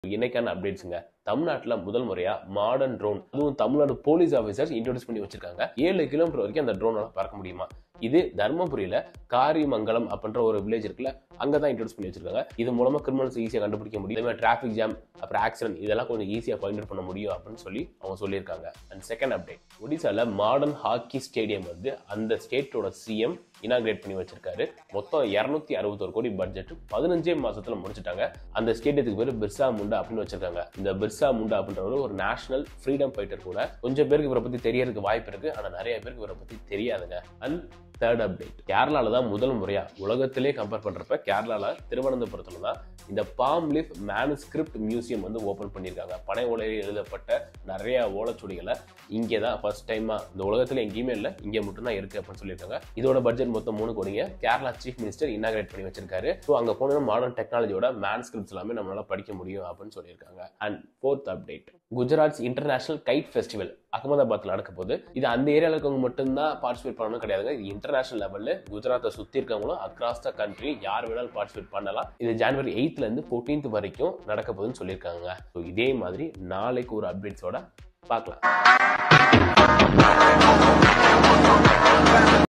இன்னைக்கான அப்டேட்ஸுங்க தமிழ்நாட்டுல முதல் முறையா மாடர்ன் ட்ரோன் அதுவும் தமிழ்நாடு போலீஸ் ஆஃபீஸர்ஸ் இன்ட்ரோடியூஸ் பண்ணி வச்சிருக்காங்க ஏழு கிலோமீட்டர் வரைக்கும் அந்த ட்ரோனால பறக்க முடியுமா இது தர்மபுரியில காரிமங்கலம் அப்படின்ற ஒரு வில்லேஜ் இருக்குல்ல அங்கதான் இன்ட்ரோடியூஸ் பண்ணி வச்சிருக்காங்க இது மூலமா கிரிமினல்ஸ் ஈஸியா கண்டுபிடிக்க முடியும் இதே மாதிரி டிராஃபிக் ஜாம் அப்புறம் ஆக்சிடென்ட் இதெல்லாம் கொஞ்சம் ஈஸியா ஃபைண்ட் அவுட் பண்ண முடியும் அப்படின்னு சொல்லி அவங்க சொல்லியிருக்காங்க அண்ட் செகண்ட் அப்டேட் ஒடிசால மாடர்ன் ஹாக்கி ஸ்டேடியம் வந்து அந்த ஸ்டேட்டோட சிஎம் இனாகிரேட் பண்ணி வச்சிருக்காரு மொத்தம் இரநூத்தி அறுபத்தொரு கோடி பட்ஜெட் பதினஞ்சே மாசத்துல முடிச்சிட்டாங்க அந்த ஸ்டேடியத்துக்கு பேர் பிர்சா முண்டா அப்படின்னு வச்சிருக்காங்க இந்த பிர்சா முண்டா அப்படின்றவர் ஒரு நேஷனல் ஃப்ரீடம் ஃபைட்டர் கூட கொஞ்சம் பேருக்கு இவரை பத்தி தெரியறதுக்கு வாய்ப்பு இருக்கு ஆனா நிறைய பேருக்கு இவரை பத்தி தெரியாதுங்க அண்ட் தேர்ட் அப்டேட் கேரளால தான் முதல் முறையா உலகத்திலே கம்பேர் பண்றப்ப கேரளால திருவனந்தபுரத்துல தான் இந்த பாம் லீஃப் மேனுஸ்கிரிப்ட் மியூசியம் வந்து ஓபன் பண்ணியிருக்காங்க பனை ஓலையில் எழுதப்பட்ட நிறைய ஓலைச்சுவடிகளை இங்கே தான் ஃபர்ஸ்ட் டைமா இந்த உலகத்துல எங்கேயுமே இல்லை இங்கே மட்டும்தான் இருக்கு அப்படின்னு சொல்லியிருக்காங்க இதோட பட்ஜெட் மொத்தம் மூணு கோடிங்க கேரளா சீஃப் மினிஸ்டர் இனாகிரேட் பண்ணி வச்சிருக்காரு ஸோ அங்க போனா மாடர்ன் டெக்னாலஜியோட மேனுஸ்கிரிப்ட்ஸ் எல்லாமே நம்மளால படிக்க முடியும் அப்படின்னு சொல்லியிருக்காங்க and fourth update Gujarat's international kite festival அகமதாபாத்ல நடக்க போகுது இது அந்த ஏரியாவில் இருக்கவங்க மட்டும்தான் பார்ட்டிசிபேட் பண்ணணும் கிடையாதுங்க இது இன்டர்நேஷனல் லெவலில் குஜராத்தை சுற்றி இருக்கவங்களும் அக்ராஸ் த கண்ட்ரி யார் வேணாலும் பார்ட்டிசிபேட் பண்ணலாம் இது ஜனவரி எயித்ல இருந்து ஃபோர்டீன்த் வரைக்கும் நடக்க போகுதுன்னு சொல்லியிருக்காங்க ஸோ இதே மாதிரி நாளைக்கு ஒரு அப்டேட்ஸோட பார்க்கலாம்